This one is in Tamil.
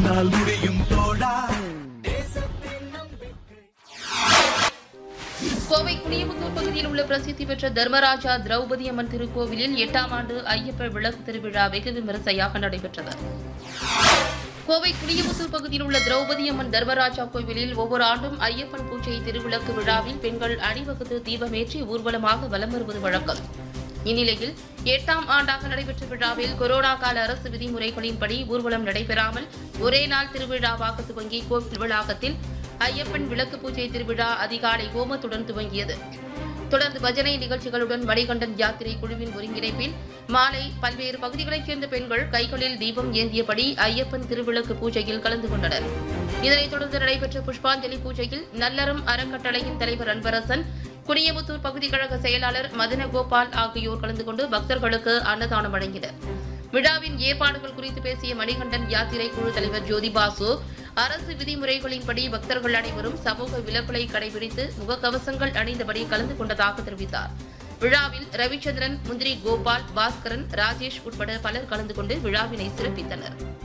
உன்னால் முடியும் தோழா கோவை குனியமுத்தூர் பகுதியில் உள்ள பிரசித்தி பெற்ற தர்மராஜா திரௌபதி அம்மன் திருக்கோவிலில் எட்டாம் ஆண்டு ஐயப்ப விளக்கு திருவிழா வெகு விமரிசையாக நடைபெற்றது கோவை குனியமுத்தூர் பகுதியில் உள்ள திரௌபதி அம்மன் தர்மராஜா கோவிலில் ஒவ்வொரு ஆண்டும் ஐயப்பன் பூஜை திருவிளக்கு விழாவில் பெண்கள் அணிவகுத்து தீபமேற்றி ஊர்வலமாக வலம் வருவது வழக்கம் இந்நிலையில் எட்டாம் ஆண்டாக நடைபெற்ற விழாவில் கொரோனா கால அரசு விதிமுறைகளின்படி ஊர்வலம் நடைபெறாமல் ஒரே நாள் திருவிழாவாக துவங்கி கோவில் வளாகத்தில் ஐயப்பன் விளக்கு பூஜை திருவிழா அதிகாலை ஹோமத்துடன் துவங்கியது தொடர்ந்து பஜனை நிகழ்ச்சிகளுடன் மணிகண்டன் யாத்திரை குழுவின் ஒருங்கிணைப்பில் மாலை பல்வேறு பகுதிகளைச் சேர்ந்த பெண்கள் கைகளில் தீபம் ஏந்தியபடி ஐயப்பன் திருவிளக்கு பூஜையில் கலந்து கொண்டனர் இதனைத் தொடர்ந்து நடைபெற்ற புஷ்பாஞ்சலி பூஜையில் நல்லறம் அறக்கட்டளையின் தலைவர் அன்பரசன் குடியமுத்தூர் பகுதி கழக செயலாளர் மதன கோபால் ஆகியோர் கலந்து கொண்டு பக்தர்களுக்கு அன்னதானம் வழங்கினர் விழாவின் ஏற்பாடுகள் குறித்து பேசிய மணிகண்டன் யாத்திரை குழு தலைவர் ஜோதிபாசு அரசு விதிமுறைகளின்படி பக்தர்கள் அனைவரும் சமூக விலக்குகளை கடைபிடித்து முகக்கவசங்கள் அணிந்தபடி கலந்து கொண்டதாக தெரிவித்தார் விழாவில் ரவிச்சந்திரன் முந்திரி கோபால் பாஸ்கரன் ராஜேஷ் உட்பட பலர் கலந்து கொண்டு விழாவினை சிறப்பித்தனர்